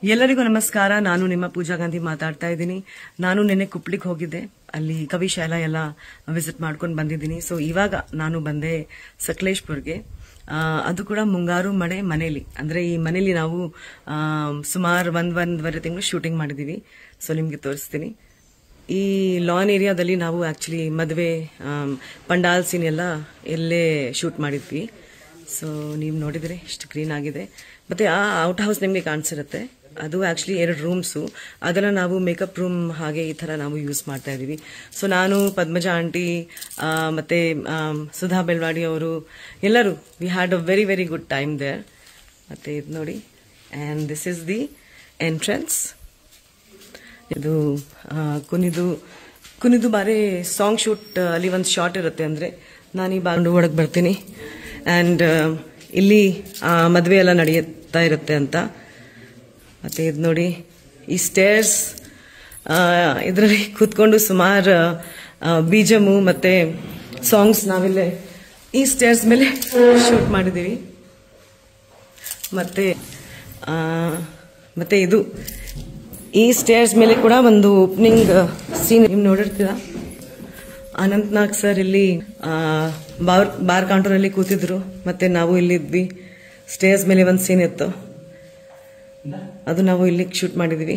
ಎಲ್ಲರಿಗೂ ನಮಸ್ಕಾರ ನಾನು ನಿಮ್ಮ ಪೂಜಾ ಗಾಂಧಿ ಮಾತಾಡ್ತಾ ಇದ್ದೀನಿ ನಾನು ನಿನ್ನೆ ಕುಪ್ಲಿಗೆ ಹೋಗಿದ್ದೆ ಅಲ್ಲಿ ಕವಿಶಾಲ ಎಲ್ಲ ವಿಸಿಟ್ ಮಾಡ್ಕೊಂಡು ಬಂದಿದ್ದೀನಿ ಸೊ ಇವಾಗ ನಾನು ಬಂದೆ ಸಕಲೇಶ್ಪುರ್ಗೆ ಆ, ಅದು ಕೂಡ ಮುಂಗಾರು ಮಳೆ ಮನೇಲಿ ಅಂದ್ರೆ ಈ ಮನೇಲಿ ನಾವು ಸುಮಾರು ಒಂದ್ ಒಂದೂವರೆ ತಿಂಗಳು ಶೂಟಿಂಗ್ ಮಾಡಿದೀವಿ ಸೊ ನಿಮ್ಗೆ ತೋರಿಸ್ತೀನಿ ಈ ಲಾನ್ ಏರಿಯಾದಲ್ಲಿ ನಾವು ಆಕ್ಚುಲಿ ಮದುವೆ ಪಂಡಾಲ್ ಸೀನ್ ಎಲ್ಲ ಎಲ್ಲೇ ಶೂಟ್ ಮಾಡಿದ್ವಿ ಸೊ ನೀವು ನೋಡಿದ್ರೆ ಎಷ್ಟು ಕ್ಲೀನ್ ಆಗಿದೆ ಮತ್ತೆ ಆ ಔಟ್ ಹೌಸ್ ನಿಮಗೆ ಕಾಣಿಸಿರುತ್ತೆ ಅದು ಆಕ್ಚುಲಿ ಎರಡು ರೂಮ್ಸು ಅದನ್ನ ನಾವು ಮೇಕಪ್ ರೂಮ್ ಹಾಗೆ ಈ ತರ ನಾವು ಯೂಸ್ ಮಾಡ್ತಾ ಇದೀವಿ ಸೊ ನಾನು ಪದ್ಮಜ ಆಂಟಿ ಆ, ಮತ್ತೆ ಆಮ್, ಸುಧಾ ಬೆಳ್ವಾಡಿ ಅವರು ಎಲ್ಲರೂ we had a very very good time there ಮತ್ತೆ ಇದು ನೋಡಿ and this is the entrance ಇದು ಆ, ಕುನಿದು ಕುನಿದು ಬಾರಿ ಸಾಂಗ್ ಶೂಟ್ ಅಲ್ಲಿ ಒಂದು ಶಾರ್ಟ್ ಇರುತ್ತೆ ಅಂದ್ರೆ ನಾನು ಈ ಬಾಂಡು ಒಳಗೆ ಬರ್ತೀನಿ ಆ್ಯಂಡ್ ಇಲ್ಲಿ ಆ, ಮದ್ವೆ ಎಲ್ಲ ನಡೆಯುತ್ತಾ ಇರುತ್ತೆ ಅಂತ ಮತ್ತೆ ಇದು ನೋಡಿ ಈ ಸ್ಟೇರ್ಸ್ ಇದರಲ್ಲಿ ಕೂತ್ಕೊಂಡು ಸುಮಾರು ಬೀಜಮು ಮತ್ತೆ ಸಾಂಗ್ಸ್ ನಾವಿಲ್ಲೇ ಈ ಸ್ಟೇರ್ಸ್ ಮೇಲೆ ಶೂಟ್ ಮಾಡಿದ್ದೀವಿ ಮತ್ತೆ ಆ, ಮತ್ತೆ ಇದು ಈ ಸ್ಟೇರ್ಸ್ ಮೇಲೆ ಕೂಡ ಒಂದು ಓಪನಿಂಗ್ ಸೀನ್ ನೀವು ನೋಡಿರ್ತೀರಾ ಅನಂತ್ನಾಗ್ ಸರ್ ಇಲ್ಲಿ ಆ, ಬಾರ್ ಬಾರ್ ಕೌಂಟರ್ ಅಲ್ಲಿ ಕೂತಿದ್ರು ಮತ್ತೆ ನಾವು ಇಲ್ಲಿದ್ವಿ ಸ್ಟೇರ್ಸ್ ಮೇಲೆ ಒಂದು ಸೀನ್ ಇತ್ತು ಅದು ನಾವು ಇಲ್ಲಿ ಶೂಟ್ ಮಾಡಿದ್ವಿ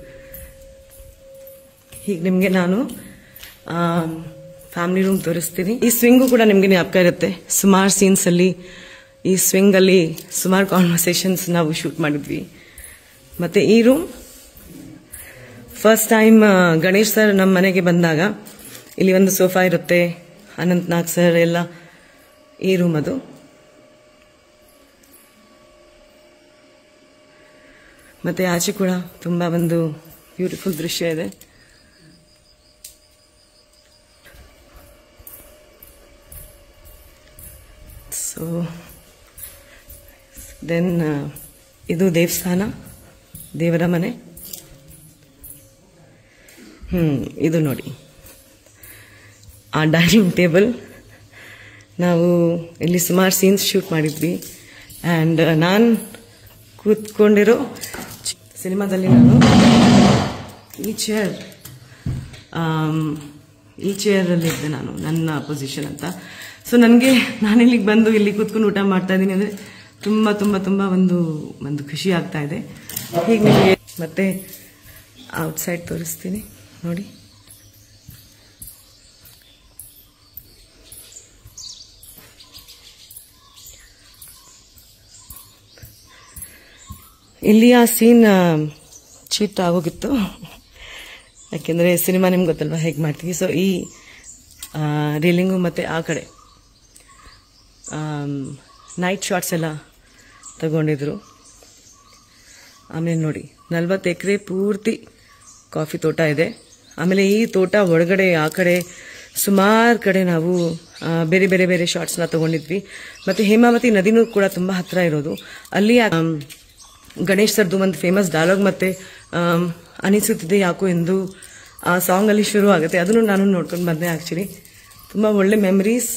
ಹೀಗೆ ನಿಮಗೆ ನಾನು ಫ್ಯಾಮಿಲಿ ರೂಮ್ ತೋರಿಸ್ತೀನಿ ಈ ಸ್ವಿಂಗು ಕೂಡ ನಿಮಗೆ ಜ್ಞಾಪಕ ಇರುತ್ತೆ ಸುಮಾರು ಸೀನ್ಸ್ ಅಲ್ಲಿ ಈ ಸ್ವಿಂಗ್ ಅಲ್ಲಿ ಸುಮಾರು ಕಾನ್ವರ್ಸೇಷನ್ಸ್ ನಾವು ಶೂಟ್ ಮಾಡಿದ್ವಿ ಮತ್ತೆ ಈ room first time Ganesh sir ನಮ್ಮ ಮನೆಗೆ ಬಂದಾಗ ಇಲ್ಲಿ ಒಂದು ಸೋಫಾ ಇರುತ್ತೆ ಅನಂತ್ ನಾಗ್ ಸರ್ ಎಲ್ಲ ಈ ರೂಮ್ ಅದು ಮತ್ತೆ ಆಚೆ ಕೂಡ ತುಂಬಾ ಒಂದು ಬ್ಯೂಟಿಫುಲ್ ದೃಶ್ಯ ಇದೆ ಸೊ ದೆನ್ ಇದು ದೇವಸ್ಥಾನ ದೇವರ ಮನೆ ಹ್ಮ್ ಇದು ನೋಡಿ ಆ ಡೈನಿಂಗ್ ಟೇಬಲ್ ನಾವು ಇಲ್ಲಿ ಸುಮಾರು ಸೀನ್ಸ್ ಶೂಟ್ ಮಾಡಿದ್ವಿ ಆ್ಯಂಡ್ ನಾನು ಕೂತ್ಕೊಂಡಿರೋ ಸಿನಿಮಾದಲ್ಲಿ ನಾನು ಈ ಚೇರ್ ಈ ಚೇರಲ್ಲಿ ಇದ್ದೆ ನಾನು ನನ್ನ ಪೊಸಿಷನ್ ಅಂತ ಸೊ ನನಗೆ ನಾನು ಇಲ್ಲಿಗೆ ಬಂದು ಇಲ್ಲಿ ಕೂತ್ಕೊಂಡು ಊಟ ಮಾಡ್ತಾ ಇದ್ದೀನಿ ಅಂದರೆ ತುಂಬ ತುಂಬ ತುಂಬ ಒಂದು ಒಂದು ಖುಷಿ ಆಗ್ತಾ ಇದೆ ಹೀಗೆ ನಿಮಗೆ ಮತ್ತೆ ಔಟ್ಸೈಡ್ ತೋರಿಸ್ತೀನಿ ನೋಡಿ ಇಲ್ಲಿ ಆ ಸೀನ್ ಚೀಟ್ ಆಗೋಗಿತ್ತು ಯಾಕೆಂದರೆ ಸಿನಿಮಾ ನಿಮ್ಗೆ ಗೊತ್ತಲ್ವಾ ಹೇಗೆ ಮಾಡ್ತೀವಿ ಸೊ ಈ ರೀಲಿಂಗು ಮತ್ತು ಆ ಕಡೆ ನೈಟ್ ಶಾಟ್ಸ್ ಎಲ್ಲ ತಗೊಂಡಿದ್ರು ಆಮೇಲೆ ನೋಡಿ ನಲ್ವತ್ತು ಎಕರೆ ಪೂರ್ತಿ ಕಾಫಿ ತೋಟ ಇದೆ ಆಮೇಲೆ ಈ ತೋಟ ಒಳಗಡೆ ಆ ಕಡೆ ಸುಮಾರು ಕಡೆ ನಾವು ಆ, ಬೇರೆ ಬೇರೆ ಬೇರೆ ಶಾರ್ಟ್ಸ್ನ ತಗೊಂಡಿದ್ವಿ ಮತ್ತು ಹೇಮಾವತಿ ನದಿನೂ ಕೂಡ ತುಂಬ ಹತ್ತಿರ ಇರೋದು ಅಲ್ಲಿ ಆಮ್, ಗಣೇಶ್ ಸರ್ದು ಒಂದು ಫೇಮಸ್ ಡೈಲಾಗ್ ಮತ್ತೆ ಆಮ್, ಅನಿಸುತ್ತಿದೆ ಯಾಕೋ ಎಂದು ಆ ಸಾಂಗ್ ಅಲ್ಲಿ ಶುರು ಆಗುತ್ತೆ ಅದನ್ನು ನಾನು ನೋಡ್ಕೊಂಡು ಬಂದೆ ಆಕ್ಚುಲಿ ತುಂಬ ಒಳ್ಳೆ ಮೆಮರೀಸ್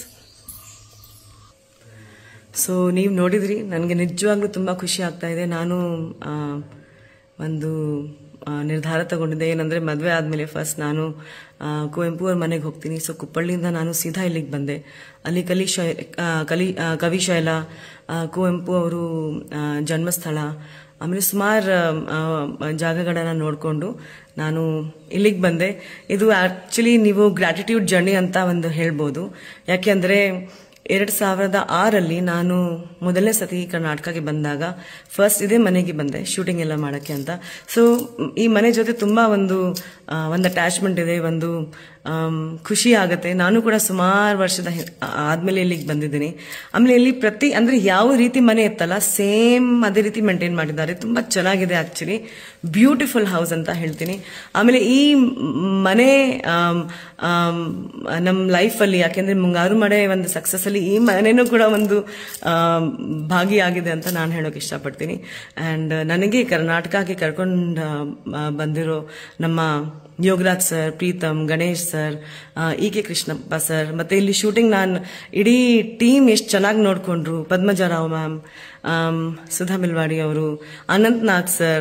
ಸೊ ನೀವು ನೋಡಿದ್ರಿ ನನಗೆ ನಿಜವಾಗ್ಲೂ ತುಂಬ ಖುಷಿ ಆಗ್ತಾ ಇದೆ ನಾನು ಆ, ಒಂದು ಆ, ನಿರ್ಧಾರ ತಗೊಂಡಿದ್ದೆ ಏನಂದ್ರೆ ಮದುವೆ ಆದಮೇಲೆ ಫಸ್ಟ್ ನಾನು ಆ, ಕುವೆಂಪು ಅವ್ರ ಮನೆಗೆ ಹೋಗ್ತೀನಿ ಸೊ ಕುಪ್ಪಳ್ಳಿಯಿಂದ ನಾನು ಸೀದಾ ಇಲ್ಲಿಗೆ ಬಂದೆ ಅಲ್ಲಿ ಕಲಿ ಶೈ ಆ, ಕಲಿ ಆ, ಕವಿಶೈಲ ಆ, ಕುವೆಂಪು ಅವರು ಆ, ಜನ್ಮಸ್ಥಳ ಆಮೇಲೆ ಸುಮಾರು ಜಾಗಗಳನ್ನ ನೋಡಿಕೊಂಡು ನಾನು ಇಲ್ಲಿಗೆ ಬಂದೆ ಇದು ಆಕ್ಚುಲಿ ನೀವು ಗ್ರಾಟಿಟ್ಯೂಡ್ ಜರ್ನಿ ಅಂತ ಒಂದು ಹೇಳ್ಬೋದು ಯಾಕೆಂದ್ರೆ ಎರಡ್ ಸಾವಿರದ ಆರಲ್ಲಿ ನಾನು ಮೊದಲನೇ ಸತಿ ಕರ್ನಾಟಕಕ್ಕೆ ಬಂದಾಗ ಫಸ್ಟ್ ಇದೇ ಮನೆಗೆ ಬಂದೆ ಶೂಟಿಂಗ್ ಎಲ್ಲ ಮಾಡಕ್ಕೆ ಅಂತ ಸೊ ಈ ಮನೆ ಜೊತೆ ತುಂಬಾ ಒಂದು ಆ, ಒಂದು ಅಟ್ಯಾಚ್ಮೆಂಟ್ ಇದೆ ಒಂದು ಆಮ್, ಖುಷಿ ಆಗತ್ತೆ ನಾನು ಕೂಡ ಸುಮಾರು ವರ್ಷದ ಹಿ- ಆ- ಆದ್ಮೇಲೆ ಇಲ್ಲಿಗೆ ಬಂದಿದ್ದೀನಿ ಆಮೇಲೆ ಇಲ್ಲಿ ಪ್ರತಿ ಅಂದ್ರೆ ಯಾವ ರೀತಿ ಮನೆ ಇತ್ತಲ್ಲ ಸೇಮ್ ಅದೇ ರೀತಿ ಮೇಂಟೈನ್ ಮಾಡಿದ್ದಾರೆ ತುಂಬಾ ಚೆನ್ನಾಗಿದೆ ಆಕ್ಚುಲಿ ಬ್ಯೂಟಿಫುಲ್ ಹೌಸ್ ಅಂತ ಹೇಳ್ತೀನಿ ಆಮೇಲೆ ಈ ಮನೆ ಆಮ್, ಆಮ್, ನಮ್ಮ ಲೈಫಲ್ಲಿ ಯಾಕೆಂದ್ರೆ ಮುಂಗಾರು ಮಳೆ ಒಂದು ಸಕ್ಸಸ್ ಅಲ್ಲಿ ಈ ಮನೆನೂ ಕೂಡ ಒಂದು ಆಮ್, ಭಾಗಿಯಾಗಿದೆ ಅಂತ ನಾನು ಹೇಳೋಕೆ ಇಷ್ಟಪಡ್ತೀನಿ ಅಂಡ್ ನನಗೆ ಕರ್ನಾಟಕಕ್ಕೆ ಕರ್ಕೊಂಡು ಬಂದಿರೋ ನಮ್ಮ Yogaraj sir Preetham Ganesh sir E K Krishnappa sir ಮತ್ತೆ ಇಲ್ಲಿ ಶೂಟಿಂಗ್ ನಾನು ಇಡೀ ಟೀಮ್ ಎಷ್ಟು ಚೆನ್ನಾಗಿ ನೋಡ್ಕೊಂಡ್ರು ಪದ್ಮಜಾರಾವ್ ಮ್ಯಾಮ್ ಸುಧಾ ಮಿಲ್ವಾಡಿ ಅವರು ಅನಂತ್ ನಾಗ್ ಸರ್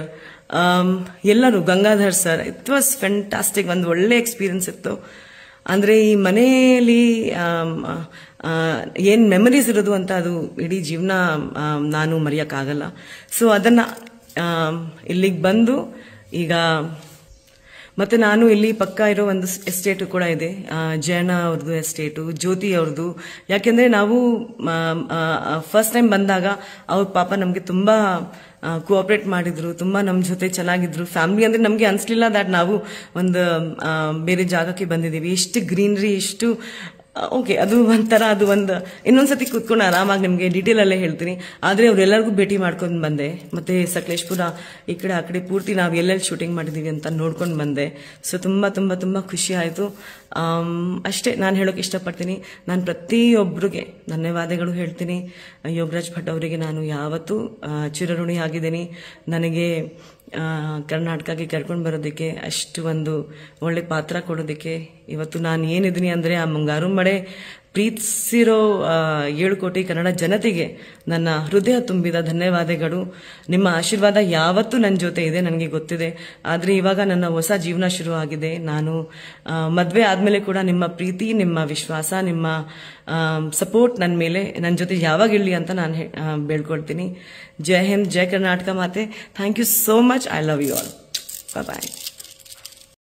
ಆಮ್, ಎಲ್ಲರೂ Gangadhar sir it was fantastic ಒಂದು ಒಳ್ಳೆ ಎಕ್ಸ್ಪೀರಿಯನ್ಸ್ ಇತ್ತು ಅಂದ್ರೆ ಈ ಮನೆಯಲ್ಲಿ ಆಮ್, ಆ, ಏನ್ ಮೆಮರೀಸ್ ಇರೋದು ಅಂತ ಅದು ಇಡೀ ಜೀವನ ಆಮ್, ನಾನು ಮರೆಯಕ್ಕಾಗಲ್ಲ ಸೊ ಅದನ್ನ ಆಮ್, ಇಲ್ಲಿಗೆ ಬಂದು ಈಗ ಮತ್ತೆ ನಾನು ಇಲ್ಲಿ ಪಕ್ಕ ಇರೋ ಒಂದು ಎಸ್ಟೇಟು ಕೂಡ ಇದೆ ಆ, ಜಯಣ್ಣ ಅವ್ರದ್ದು ಎಸ್ಟೇಟು ಜ್ಯೋತಿ ಅವ್ರದ್ದು ಯಾಕೆಂದ್ರೆ ನಾವು ಫಸ್ಟ್ ಟೈಮ್ ಬಂದಾಗ ಅವ್ರ ಪಾಪ ನಮಗೆ ತುಂಬಾ ಕೋಆಪರೇಟ್ ಮಾಡಿದ್ರು ತುಂಬಾ ನಮ್ಮ ಜೊತೆ ಚೆನ್ನಾಗಿದ್ರು ಫ್ಯಾಮಿಲಿ ಅಂದ್ರೆ ನಮಗೆ ಅನ್ಸ್ಲಿಲ್ಲ ದಟ್ ನಾವು ಒಂದು ಆ, ಬೇರೆ ಜಾಗಕ್ಕೆ ಬಂದಿದ್ದೀವಿ ಎಷ್ಟು ಗ್ರೀನರಿ ಎಷ್ಟು ಓಕೆ ಅದು ಒಂಥರ ಅದು ಒಂದು ಇನ್ನೊಂದ್ಸತಿ ಕೂತ್ಕೊಂಡು ಆರಾಮಾಗಿ ನಿಮಗೆ ಡೀಟೇಲ್ ಅಲ್ಲೇ ಹೇಳ್ತೀನಿ ಆದ್ರೆ ಅವ್ರೆಲ್ಲರಿಗೂ ಭೇಟಿ ಮಾಡ್ಕೊಂಡು ಬಂದೆ ಮತ್ತೆ ಸಕಲೇಶ್ಪುರ ಈ ಕಡೆ ಆ ಕಡೆ ಪೂರ್ತಿ ನಾವು ಎಲ್ಲೆಲ್ಲಿ ಶೂಟಿಂಗ್ ಮಾಡಿದೀವಿ ಅಂತ ನೋಡ್ಕೊಂಡು ಬಂದೆ ಸೊ ತುಂಬಾ ತುಂಬಾ ತುಂಬಾ ಖುಷಿ ಆಯ್ತು ಆಮ್, ಅಷ್ಟೇ ನಾನು ಹೇಳೋಕೆ ಇಷ್ಟಪಡ್ತೀನಿ ನಾನು ಪ್ರತಿಯೊಬ್ಬರಿಗೆ ಧನ್ಯವಾದಗಳು ಹೇಳ್ತೀನಿ ಯೋಗರಾಜ್ ಭಟ್ ಅವರಿಗೆ ನಾನು ಯಾವತ್ತೂ ಆ, ಚಿರಋಣಿ ಆಗಿದ್ದೀನಿ ನನಗೆ ಆ, ಕರ್ನಾಟಕಕ್ಕೆ ಕರ್ಕೊಂಡು ಬರೋದಕ್ಕೆ ಅಷ್ಟು ಒಂದು ಒಳ್ಳೆ ಪಾತ್ರ ಕೊಡೋದಕ್ಕೆ ಇವತ್ತು ನಾನು ಏನಿದ್ದೀನಿ ಅಂದ್ರೆ ಆ ಮುಂಗಾರು ಮಳೆ ಪ್ರೀತಿಸಿರೋ ಆ, ಏಳು ಕೋಟಿ ಕನ್ನಡ ಜನತೆಗೆ ನನ್ನ ಹೃದಯ ತುಂಬಿದ ಧನ್ಯವಾದಗಳು ನಿಮ್ಮ ಆಶೀರ್ವಾದ ಯಾವತ್ತೂ ನನ್ನ ಜೊತೆ ಇದೆ ನನಗೆ ಗೊತ್ತಿದೆ ಆದರೆ ಇವಾಗ ನನ್ನ ಹೊಸ ಜೀವನ ಶುರು ಆಗಿದೆ ನಾನು ಆ, ಮದ್ವೆ ಆದ್ಮೇಲೆ ಕೂಡ ನಿಮ್ಮ ಪ್ರೀತಿ ನಿಮ್ಮ ವಿಶ್ವಾಸ ನಿಮ್ಮ ಸಪೋರ್ಟ್ ನನ್ನ ಮೇಲೆ ನನ್ನ ಜೊತೆ ಯಾವಾಗ ಇರಲಿ ಅಂತ ನಾನು ಹೇ- ಆ, ಬೇಡ್ಕೊಳ್ತೀನಿ ಜೈ ಹಿಂದ್ ಜೈ ಕರ್ನಾಟಕ ಮಾತೆ thank you so much I love you all bye